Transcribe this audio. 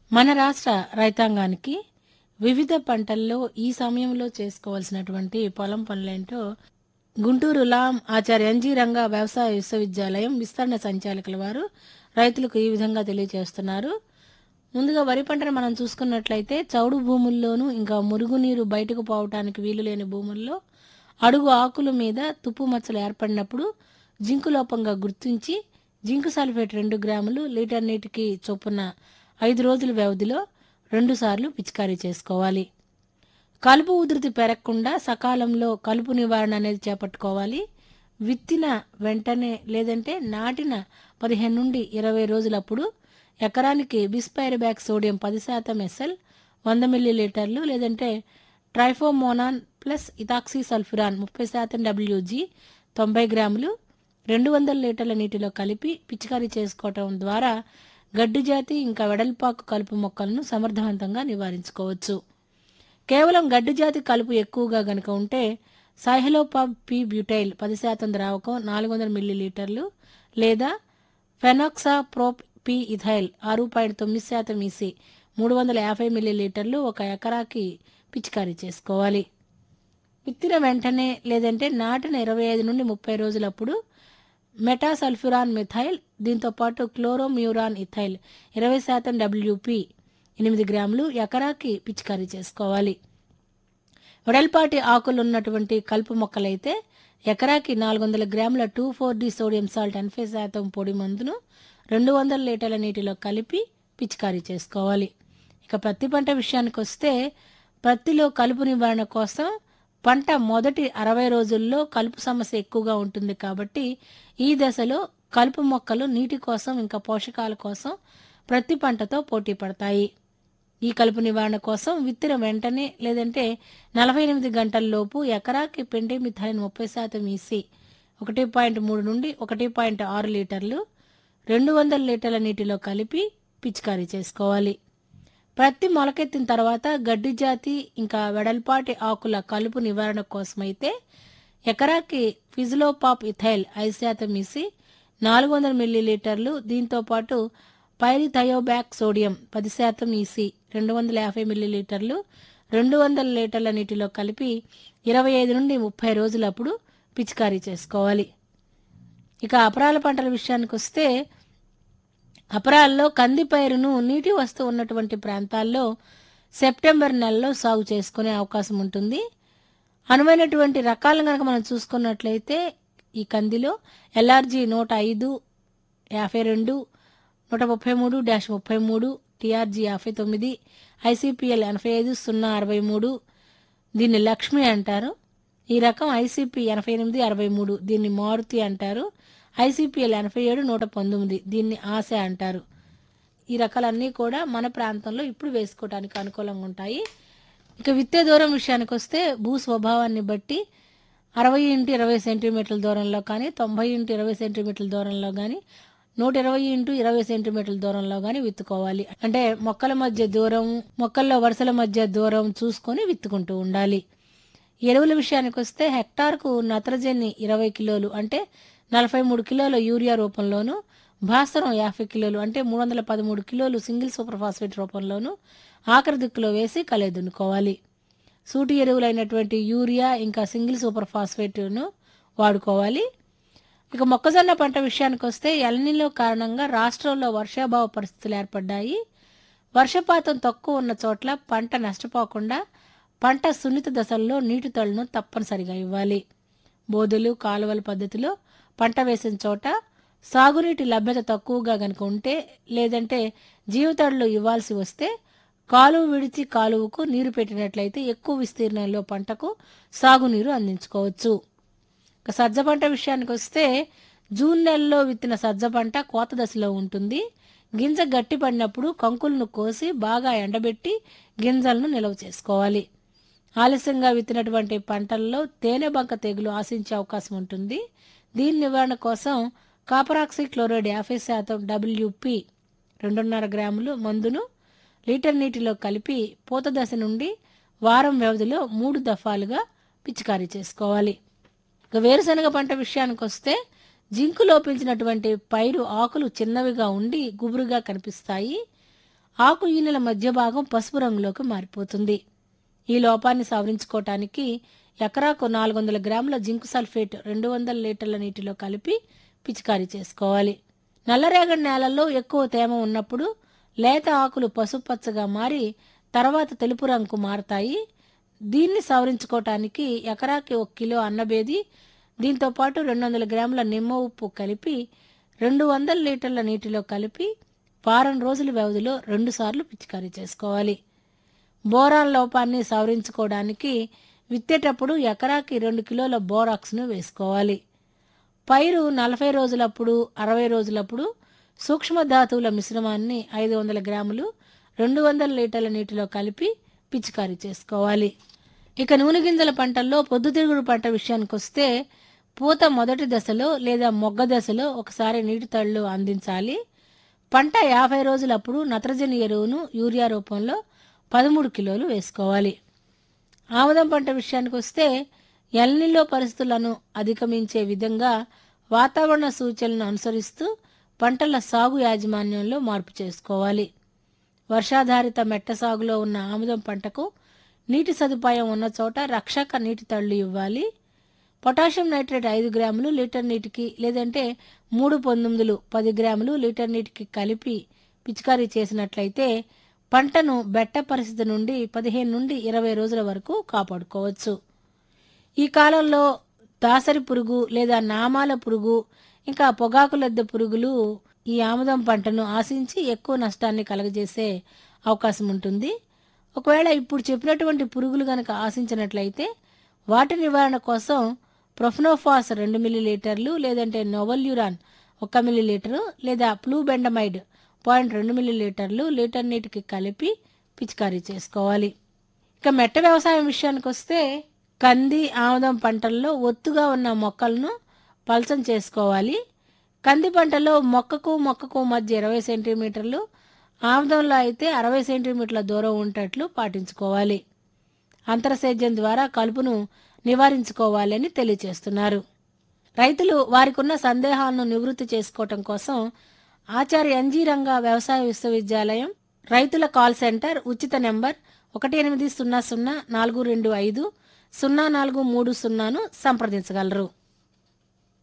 మన రాష్ట్ర రైతాంగానికి వివిధ పంటల్లో ఈ సమయంలో చేసుకోవాల్సినటువంటి పొలం పనులేంటో గుంటూరు లాం ఆచార్య ఎన్జీ రంగా వ్యవసాయ విశ్వవిద్యాలయం విస్తరణ సంచాలకుల వారు రైతులకు ఈ విధంగా తెలియజేస్తున్నారు ముందుగా వరి పంటను మనం చూసుకున్నట్లయితే చౌడు భూముల్లోనూ ఇంకా మురుగునీరు బయటకు పోవటానికి వీలు లేని భూముల్లో అడుగు ఆకుల మీద తుప్పు మచ్చలు ఏర్పడినప్పుడు జింకు లోపంగా గుర్తించి జింకు సల్ఫేట్ రెండు గ్రాములు లీటర్ నీటికి చొప్పున ఐదు రోజుల వ్యవధిలో రెండుసార్లు పిచికారీ చేసుకోవాలి కలుపు ఉధృతి పెరగకుండా సకాలంలో కలుపు నివారణ అనేది చేపట్టుకోవాలి విత్తిన వెంటనే లేదంటే నాటిన పదిహేను నుండి ఇరవై రోజులప్పుడు ఎకరానికి బిస్పైరిబ్యాక్ సోడియం పది శాతం ఎస్ఎల్ వంద మిల్లీ లీటర్లు లేదంటే ట్రైఫోమోనాన్ ప్లస్ ఇథాక్సీ సల్ఫురాన్ ముప్పై శాతం డబ్ల్యూజీ తొంభై గ్రాములు రెండు వందల లీటర్ల నీటిలో కలిపి పిచికారీ చేసుకోవటం ద్వారా గడ్డి జాతి ఇంకా వెడల్పాకు కలుపు మొక్కలను సమర్థవంతంగా నివారించుకోవచ్చు కేవలం గడ్డి జాతి కలుపు ఎక్కువగా గనుక ఉంటే సైహలోపాబ్ పి బ్యూటైల్ పది శాతం ద్రావకం నాలుగు వందల మిల్లీలీటర్లు లేదా ఫెనాక్సా ప్రోప్ పి ఇథైల్ ఆరు పాయింట్ తొమ్మిది శాతం ఈసీ మూడు వందల యాభై మిల్లీలీటర్లు ఒక ఎకరాకి పిచికారీ చేసుకోవాలి విత్తిన వెంటనే లేదంటే నాటిన ఇరవై ఐదు నుండి ముప్పై రోజులప్పుడు మెటాసల్ఫ్యూరాన్ మిథైల్ దీంతో పాటు క్లోరోమ్యూరాన్ ఇథైల్ ఇరవై శాతం డబ్ల్యూపి ఎనిమిది గ్రాములు ఎకరాకి పిచికారీ చేసుకోవాలి వెడల్పాటి ఆకులు ఉన్నటువంటి కలుపు మొక్కలైతే ఎకరాకి నాలుగు వందల గ్రాముల two four D sodium salt ఎనభై శాతం పొడి మందును రెండు వందల లీటర్ల నీటిలో కలిపి పిచికారీ చేసుకోవాలి ఇక పత్తి పంట విషయానికి వస్తే పత్తిలో కలుపు నివారణ కోసం పంట మొదటి అరవై రోజుల్లో కలుపు సమస్య ఎక్కువగా ఉంటుంది కాబట్టి ఈ దశలో కలుపు మొక్కలు నీటి కోసం ఇంకా పోషకాల కోసం ప్రతి పంటతో పోటీ పడతాయి ఈ కలుపు నివారణ కోసం విత్తిన వెంటనే లేదంటే నలభై ఎనిమిది గంటల్లోపు ఎకరాకి పెండిమిథైన్ ముప్పై శాతం ఈసి ఒకటి పాయింట్ మూడు నుండి ఒకటి పాయింట్ ఆరు లీటర్లు రెండు వందల లీటర్ల నీటిలో కలిపి పిచికారీ చేసుకోవాలి ప్రతి మొలకెత్తిన తర్వాత గడ్డి జాతి ఇంకా వెడల్పాటి ఆకుల కలుపు నివారణ కోసమైతే ఎకరాకి ఫిజిలోపాప్ ఇథైల్ ఐదు శాతం ఇసి నాలుగు వందల మిల్లీలీటర్లు దీంతో పాటు పైరిథయోబ్యాక్ సోడియం పది శాతం ఈసీ రెండు వందల యాభై మిల్లీలీటర్లు రెండు వందల లీటర్ల నీటిలో కలిపి ఇరవై ఐదు నుండి ముప్పై రోజులప్పుడు పిచికారీ చేసుకోవాలి ఇక అపరాల పంటల విషయానికి వస్తే అపరాల్లో కంది పైరును నీటి వస్తు ఉన్నటువంటి ప్రాంతాల్లో సెప్టెంబర్ నెలలో సాగు చేసుకునే అవకాశం ఉంటుంది అనువైనటువంటి రకాలను కనుక మనం చూసుకున్నట్లయితే ఈ కందిలో ఎల్ఆర్జీ నూట ఐదు యాభై రెండు నూట ముప్పై మూడు డాష్ ముప్పై మూడు టీఆర్జీ యాభై తొమ్మిది ఐసీపీఎల్ ఎనభై ఐదు సున్నా అరవై మూడు దీన్ని లక్ష్మి అంటారు ఈ రకం ఐసీపీ ఎనభై ఎనిమిది అరవై మూడు దీన్ని మారుతి అంటారు ఐసీపీఎల్ ఎనభై ఏడు నూట పంతొమ్మిది దీన్ని ఆశ అంటారు ఈ రకాలన్నీ కూడా మన ప్రాంతంలో ఇప్పుడు వేసుకోవడానికి అనుకూలంగా ఉంటాయి ఇక విత్తే దూరం విషయానికి వస్తే భూ స్వభావాన్ని బట్టి అరవై ఇంటూ ఇరవై సెంటీమీటర్ల దూరంలో కానీ తొంభై ఇంటూ ఇరవై సెంటీమీటర్ల దూరంలో కానీ నూట ఇరవై ఇంటూ ఇరవై సెంటీమీటర్ల దూరంలో కానీ విత్తుకోవాలి అంటే మొక్కల మధ్య దూరం మొక్కల్లో వరుసల మధ్య దూరం చూసుకొని విత్తుకుంటూ ఉండాలి ఎరువుల విషయానికి వస్తే హెక్టార్కు నత్రజని ఇరవై కిలోలు అంటే నలభై మూడు కిలోల యూరియా రూపంలోను భాస్వరం యాభై కిలోలు అంటే మూడు వందల పదమూడు కిలోలు సింగిల్ సూపర్ ఫాస్ఫేట్ రూపంలోను ఆఖరి దిక్కులో వేసి కలెదునుకోవాలి సూటి ఎరువులైనటువంటి యూరియా ఇంకా సింగిల్ సూపర్ ఫాస్ఫేట్ను వాడుకోవాలి ఇక మొక్కజొన్న పంట విషయానికి వస్తే ఎల్నిలో కారణంగా రాష్ట్రంలో వర్షాభావ పరిస్థితులు ఏర్పడ్డాయి వర్షపాతం తక్కువ ఉన్న చోట్ల పంట నష్టపోకుండా పంట సున్నిత దశల్లో నీటి తడును తప్పనిసరిగా ఇవ్వాలి బోధులు కాలువల పద్ధతిలో పంట వేసిన చోట సాగునీటి లభ్యత తక్కువగా గనుక ఉంటే లేదంటే జీవతడులు ఇవ్వాల్సి వస్తే కాలువ విడిచి కాలువకు నీరు పెట్టినట్లయితే ఎక్కువ విస్తీర్ణంలో పంటకు సాగునీరు అందించుకోవచ్చు ఇక సజ్జ పంట విషయానికి వస్తే జూన్ నెలలో విత్తిన సజ్జ పంట కోత దశలో ఉంటుంది గింజ గట్టి పడినప్పుడు కంకులను కోసి బాగా ఎండబెట్టి గింజలను నిల్వ చేసుకోవాలి ఆలస్యంగా విత్తినటువంటి పంటల్లో తేనె బంక తెగులు ఆశించే అవకాశం ఉంటుంది దీని నివారణ కోసం కాపరాక్సీ క్లోరైడ్ యాభై శాతం డబ్ల్యూపి రెండున్నర గ్రాములు మందును లీటర్ నీటిలో కలిపి పూత దశ నుండి వారం వ్యవధిలో మూడు దఫాలుగా పిచికారీ చేసుకోవాలి ఇక వేరుశనగ పంట విషయానికి వస్తే జింకు లోపించినటువంటి పైరు ఆకులు చిన్నవిగా ఉండి గుబురుగా కనిపిస్తాయి ఆకు ఈనెల మధ్య భాగం పసుపు రంగులోకి మారిపోతుంది ఈ లోపాన్ని సవరించుకోవటానికి ఎకరాకు నాలుగు వందల గ్రాముల జింక్ సల్ఫేట్ రెండు వందల లీటర్ల నీటిలో కలిపి పిచికారీ చేసుకోవాలి నల్లరేగడి నేలల్లో ఎక్కువ తేమ ఉన్నప్పుడు లేత ఆకులు పసుపచ్చగా మారి తర్వాత తెలుపు రంగుకు మారతాయి దీన్ని సవరించుకోవటానికి ఎకరాకి ఒక కిలో అన్నబేది దీంతో పాటు రెండు వందల గ్రాముల నిమ్మ ఉప్పు కలిపి రెండు వందల లీటర్ల నీటిలో కలిపి వారం రోజుల వ్యవధిలో రెండుసార్లు పిచికారీ చేసుకోవాలి బోరాన్ లోపాన్ని సవరించుకోవడానికి విత్తేటప్పుడు ఎకరాకి రెండు కిలోల బోరాక్స్ను వేసుకోవాలి పైరు నలభై రోజులప్పుడు అరవై రోజులప్పుడు సూక్ష్మ ధాతువుల మిశ్రమాన్ని ఐదు వందల గ్రాములు రెండు వందల లీటర్ల నీటిలో కలిపి పిచికారీ చేసుకోవాలి ఇక నూనె గింజల పంటల్లో పొద్దుతిరుగుడు పంట విషయానికి వస్తే పూత మొదటి దశలో లేదా మొగ్గ దశలో ఒకసారి నీటి తళ్ళు అందించాలి పంట యాభై రోజులప్పుడు నత్రజని ఎరువును యూరియా రూపంలో పదమూడు కిలోలు వేసుకోవాలి ఆముదం పంట విషయానికి వస్తే ఎల్నిలో పరిస్థితులను అధిగమించే విధంగా వాతావరణ సూచనలను అనుసరిస్తూ పంటల సాగు యాజమాన్యంలో మార్పు చేసుకోవాలి వర్షాధారిత మెట్ట సాగులో ఉన్న ఆముదం పంటకు నీటి సదుపాయం ఉన్న చోట రక్షక నీటి తళ్ళు ఇవ్వాలి పొటాషియం నైట్రేట్ ఐదు గ్రాములు లీటర్ నీటికి లేదంటే మూడు పంతొమ్మిదిలు పది గ్రాములు లీటర్ నీటికి కలిపి పిచికారీ చేసినట్లయితే పంటను బెట్ట పరిస్థితి నుండి పదిహేను నుండి ఇరవై రోజుల వరకు కాపాడుకోవచ్చు ఈ కాలంలో దాసరి పురుగు లేదా నామాల పురుగు ఇంకా పొగాకు లద్దె పురుగులు ఈ ఆముదం పంటను ఆశించి ఎక్కువ నష్టాన్ని కలగజేసే అవకాశం ఉంటుంది ఒకవేళ ఇప్పుడు చెప్పినటువంటి పురుగులు గనక ఆశించినట్లయితే వాటి నివారణ కోసం ప్రొఫ్నోఫాస్ రెండు మిల్లీలీటర్లు లేదంటే నోవల్యూరాన్ ఒక మిల్లీలీటరు లేదా ప్లూబెండమైడ్ పాయింట్ రెండు మిల్లీలీటర్లు లీటర్ నీటికి కలిపి పిచికారీ చేసుకోవాలి ఇక మెట్ట వ్యవసాయం విషయానికి వస్తే కంది ఆముదం పంటల్లో ఒత్తుగా ఉన్న మొక్కలను పలచం చేసుకోవాలి కంది పంటలో మొక్కకు మొక్కకు మధ్య ఇరవై సెంటీమీటర్లు ఆముదంలో అయితే అరవై సెంటీమీటర్ల దూరం ఉండేట్లు పాటించుకోవాలి అంతరసేద్యం ద్వారా కలుపును నివారించుకోవాలని తెలియజేస్తున్నారు రైతులు వారికున్న సందేహాలను నివృత్తి చేసుకోవటం కోసం ఆచార్య ఎన్జీ రంగా వ్యవసాయ విశ్వవిద్యాలయం రైతుల కాల్ సెంటర్ ఉచిత నెంబర్ ఒకటి ఎనిమిది సున్నా సున్నా నాలుగు రెండు ఐదు సున్నా నాలుగు మూడు సున్నాను సంప్రదించగలరు